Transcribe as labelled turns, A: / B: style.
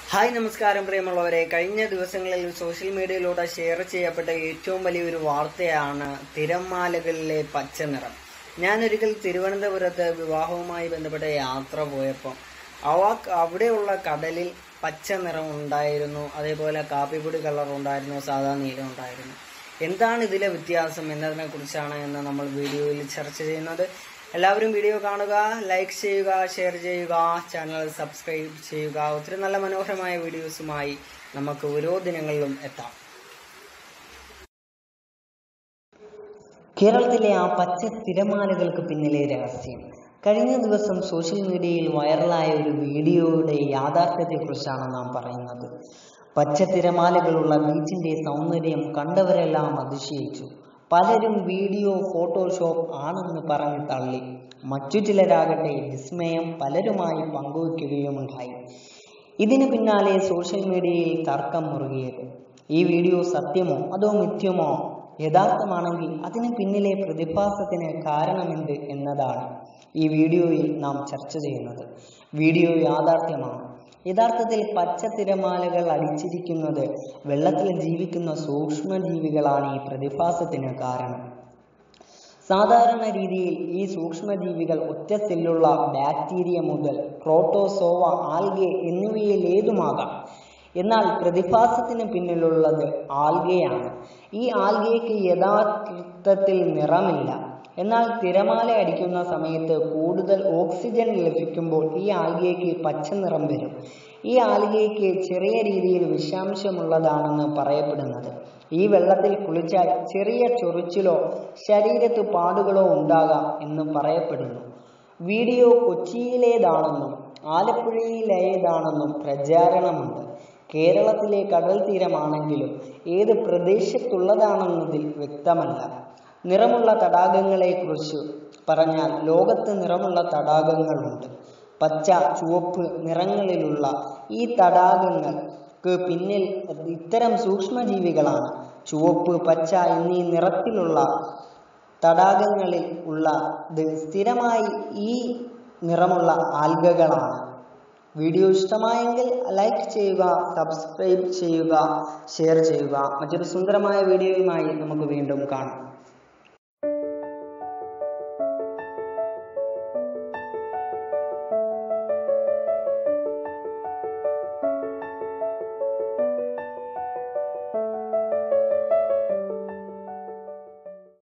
A: hi നമസ്കാരം പ്രിയമുള്ളവരെ കഴിഞ്ഞ ദിവസങ്ങളിൽ സോഷ്യൽ മീഡിയയിലൂടെ ഷെയർ ചെയ്യപ്പെട്ട ഏറ്റവും വലിയൊരു വാർത്തയാണ് തിരമാലകളിലെ പച്ച നിറം ഞാനൊരിക്കൽ തിരുവനന്തപുരത്ത് വിവാഹവുമായി ബന്ധപ്പെട്ട യാത്ര പോയപ്പോൾ അവ അവിടെയുള്ള കടലിൽ പച്ച നിറം ഉണ്ടായിരുന്നു അതേപോലെ കാപ്പിപ്പൊടി കളർ ഉണ്ടായിരുന്നു സാധാ നീലം ഉണ്ടായിരുന്നു എന്താണ് ഇതിലെ വ്യത്യാസം എന്നതിനെ കുറിച്ചാണ് ഇന്ന് നമ്മൾ വീഡിയോയിൽ ചർച്ച ചെയ്യുന്നത് എല്ലാവരും വീഡിയോ കാണുക ലൈക്ക് ചെയ്യുക ഷെയർ ചെയ്യുക ചാനൽ സബ്സ്ക്രൈബ് ചെയ്യുക ഒത്തിരി നല്ല മനോഹരമായ വീഡിയോസുമായി നമുക്ക് ഓരോ ദിനങ്ങളിലും എത്താം കേരളത്തിലെ ആ പച്ച തിരമാലകൾക്ക് പിന്നിലെ രഹസ്യം കഴിഞ്ഞ ദിവസം സോഷ്യൽ മീഡിയയിൽ വൈറലായ ഒരു വീഡിയോയുടെ യാഥാർത്ഥ്യത്തെക്കുറിച്ചാണ് നാം പറയുന്നത് പച്ച തിരമാലകളുള്ള ബീച്ചിന്റെ സൗന്ദര്യം കണ്ടവരെല്ലാം അതിശയിച്ചു പലരും വീഡിയോ ഫോട്ടോഷോപ്പ് ആണെന്ന് പറഞ്ഞ് തള്ളി മറ്റു ചിലരാകട്ടെ വിസ്മയം പലരുമായി പങ്കുവയ്ക്കുകയുമുണ്ടായി ഇതിന് പിന്നാലെ സോഷ്യൽ മീഡിയയിൽ തർക്കം മുറുകിയത് ഈ വീഡിയോ സത്യമോ അതോ മിഥ്യമോ യഥാർത്ഥമാണെങ്കിൽ അതിന് പിന്നിലെ പ്രതിഭാസത്തിന് കാരണമെന്ത് എന്നതാണ് ഈ വീഡിയോയിൽ നാം ചർച്ച ചെയ്യുന്നത് വീഡിയോ യാഥാർത്ഥ്യമാണ് യഥാർത്ഥത്തിൽ പച്ച തിരമാലകൾ അടിച്ചിരിക്കുന്നത് വെള്ളത്തിൽ ജീവിക്കുന്ന സൂക്ഷ്മജീവികളാണ് ഈ പ്രതിഭാസത്തിന് കാരണം സാധാരണ രീതിയിൽ ഈ സൂക്ഷ്മജീവികൾ ഒറ്റ സെല്ലുള്ള ബാക്ടീരിയ മുതൽ പ്രോട്ടോസോവ ആൽഗെ എന്നിവയിൽ ഏതുമാകാം എന്നാൽ പ്രതിഭാസത്തിന് പിന്നിലുള്ളത് ആൽഗയാണ് ഈ ആൽഗയ്ക്ക് യഥാർത്ഥത്തിൽ നിറമില്ല എന്നാൽ തിരമാല അടിക്കുന്ന സമയത്ത് കൂടുതൽ ഓക്സിജൻ ലഭിക്കുമ്പോൾ ഈ ആൽഗയ്ക്ക് പച്ച നിറം വരും ഈ ആൽഗയ്ക്ക് ചെറിയ രീതിയിൽ വിഷാംശമുള്ളതാണെന്ന് പറയപ്പെടുന്നത് ഈ വെള്ളത്തിൽ കുളിച്ചാൽ ചെറിയ ചൊറിച്ചിലോ ശരീരത്ത് പാടുകളോ ഉണ്ടാകാം എന്ന് പറയപ്പെടുന്നു വീഡിയോ കൊച്ചിയിലേതാണെന്നും ആലപ്പുഴയിലേതാണെന്നും പ്രചാരണമുണ്ട് കേരളത്തിലെ കടൽ തീരമാണെങ്കിലും ഏത് പ്രദേശത്തുള്ളതാണെന്നതിൽ വ്യക്തമല്ല നിറമുള്ള തടാകങ്ങളെക്കുറിച്ച് പറഞ്ഞാൽ ലോകത്ത് നിറമുള്ള തടാകങ്ങളുണ്ട് പച്ച ചുവപ്പ് നിറങ്ങളിലുള്ള ഈ തടാകങ്ങൾക്ക് പിന്നിൽ ഇത്തരം സൂക്ഷ്മജീവികളാണ് ചുവപ്പ് പച്ച എന്നീ നിറത്തിലുള്ള തടാകങ്ങളിൽ ഉള്ള സ്ഥിരമായി ഈ നിറമുള്ള ആൽഗകളാണ് വീഡിയോ ഇഷ്ടമായെങ്കിൽ ലൈക്ക് ചെയ്യുക സബ്സ്ക്രൈബ് ചെയ്യുക ഷെയർ ചെയ്യുക മറ്റൊരു സുന്ദരമായ വീഡിയോയുമായി നമുക്ക് വീണ്ടും കാണാം